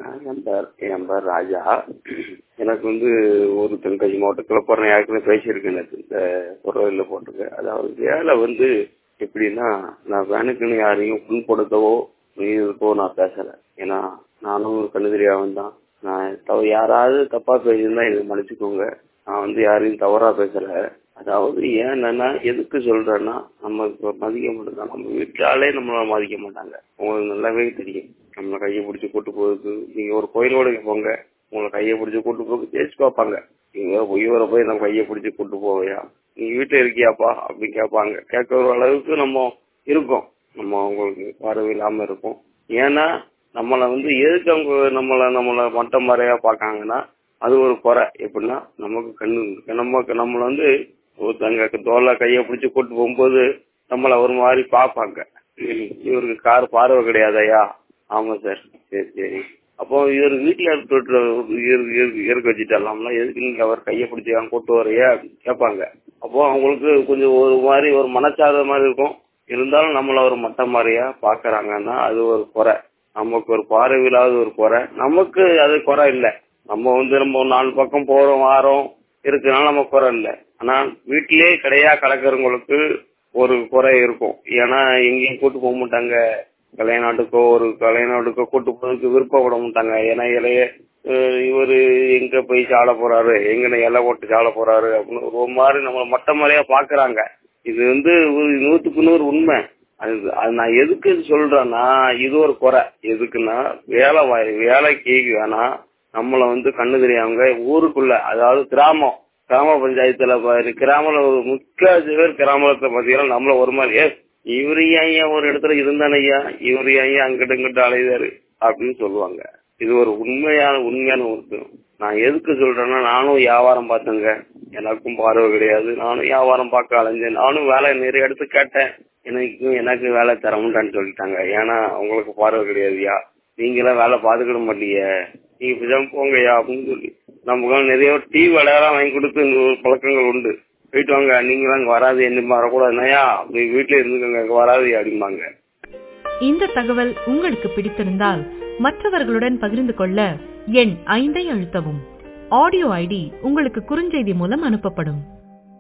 என் பேர் என் பேர் ராஜா எனக்கு வந்து ஒரு தென்காசி மாவட்டத்தில் போறேன் ஏற்கனவே பேசியிருக்கேன் நேத்து இந்த குரலில் போட்டிருக்கேன் அதாவது வேலை வந்து எப்படின்னா நான் வேணுக்குன்னு யாரையும் புண்படுத்தவோ இதுக்கோ நான் பேசலை ஏன்னா நானும் ஒரு கண்ணுதிரியாவும் தான் நான் தவ யாராவது தப்பா பேசியிருந்தா இதை மன்னிச்சுக்கோங்க நான் வந்து யாரையும் தவறா பேசல அதாவது ஏன்னா எதுக்கு சொல்றேன்னா நம்ம இப்ப மதிக்க மாட்டோம் நம்ம வீட்டாலே நம்மள மதிக்க மாட்டாங்க உங்களுக்கு நல்லாவே தெரியும் நம்மளை கையை பிடிச்சி கூட்டு போகுது நீங்க ஒரு கோயிலோட போங்க உங்களை கையை பிடிச்சி கூட்டு போக ஜெயிச்சு பார்ப்பாங்க நீங்க இவரை போய் நம்ம கையை பிடிச்சி கூட்டு போவையா நீ வீட்டுல இருக்கியாப்பா அப்படின்னு கேட்பாங்க கேட்கற அளவுக்கு நம்ம இருக்கோம் நம்ம அவங்களுக்கு பார்வை இல்லாம இருக்கும் ஏன்னா நம்மளை வந்து எதுக்கு அவங்க நம்மள நம்மள மட்டம் மறையா பார்க்காங்கன்னா அது ஒரு குறை எப்படின்னா நமக்கு கண்ணு நம்ம நம்மள வந்து ஒருத்தங்க தோலை கையை பிடிச்சி கூட்டு போகும்போது நம்மள ஒரு மாதிரி பார்ப்பாங்க இவருக்கு கார் பார்வை கிடையாதையா ஆமா சார் சரி சரி அப்போ இவர் வீட்டுல இருக்க வச்சுட்டாலாம்ல எதுக்கு நீங்க அவர் கையை பிடிச்சி கூட்டு வரையா கேட்பாங்க அப்போ அவங்களுக்கு கொஞ்சம் ஒரு மாதிரி ஒரு மனச்சாத மாதிரி இருக்கும் இருந்தாலும் நம்மள ஒரு மட்ட மாதிரியா பாக்குறாங்கன்னா அது ஒரு குறை நமக்கு ஒரு பார்வையில்லாத ஒரு குறை நமக்கு அது குறை இல்லை நம்ம வந்து நம்ம நாலு பக்கம் போறோம் வாரோம் இருக்குனால நம்ம குறை இல்லை ஆனா வீட்டிலேயே கிடையா கலக்கிறவங்களுக்கு ஒரு குறை இருக்கும் ஏன்னா எங்கேயும் கூட்டு போக மாட்டாங்க கல்யாண நாட்டுக்கோ ஒரு கல்யாண நாட்டுக்கோ கூட்டு போறதுக்கு விருப்பப்பட மாட்டாங்க ஏன்னா இலைய இவரு எங்க போய் சாட போறாரு எங்க இலை போட்டு சாட போறாரு அப்படின்னு ஒரு மாதிரி நம்ம மட்ட மாதிரியா பாக்குறாங்க இது வந்து ஒரு நூத்துக்கு நூறு உண்மை அது அது நான் எதுக்கு சொல்றேன்னா இது ஒரு குறை எதுக்குன்னா வேலை வேலைக்கு வேணா நம்மள வந்து கண்ணு தெரியாமங்க ஊருக்குள்ள அதாவது கிராமம் கிராம பஞ்சாயத்துல கிராமல ஒரு முக்கால் பேர் கிராமத்துல பாத்தீங்கன்னா நம்மள ஒரு மாதிரி ஏ இவரு ஐயா ஒரு இடத்துல இருந்தானே ஐயா இவரு ஐயா அங்கிட்ட இங்கிட்ட அலைதாரு அப்படின்னு சொல்லுவாங்க இது ஒரு உண்மையான உண்மையான ஒரு நான் எதுக்கு சொல்றேன்னா நானும் வியாபாரம் பார்த்தேங்க எனக்கும் பார்வை கிடையாது நானும் வியாபாரம் பார்க்க அலைஞ்சேன் நானும் வேலை நிறைய இடத்து கேட்டேன் எனக்கு எனக்கு வேலை தர மாட்டான்னு சொல்லிட்டாங்க ஏன்னா உங்களுக்கு பார்வை கிடையாதுயா நீங்களாம் வேலை பார்த்துக்கிட மாட்டீங்க நீங்க இப்படிதான் போங்கய்யா அப்படின்னு சொல்லி நமக்கு நிறைய டீ வேலையெல்லாம் வாங்கி கொடுத்து பழக்கங்கள் உண்டு போயிட்டு வாங்க நீங்களாம் அங்க வராது என்ன வரக்கூடாதுனாயா அப்படி வீட்டுல இருந்துக்கோங்க அங்க வராது அப்படிம்பாங்க இந்த தகவல் உங்களுக்கு பிடித்திருந்தால் மற்றவர்களுடன் பகிர்ந்து கொள்ள எண் ஐந்தை அழுத்தவும் ஆடியோ ஐடி உங்களுக்கு குறுஞ்செய்தி மூலம் அனுப்பப்படும்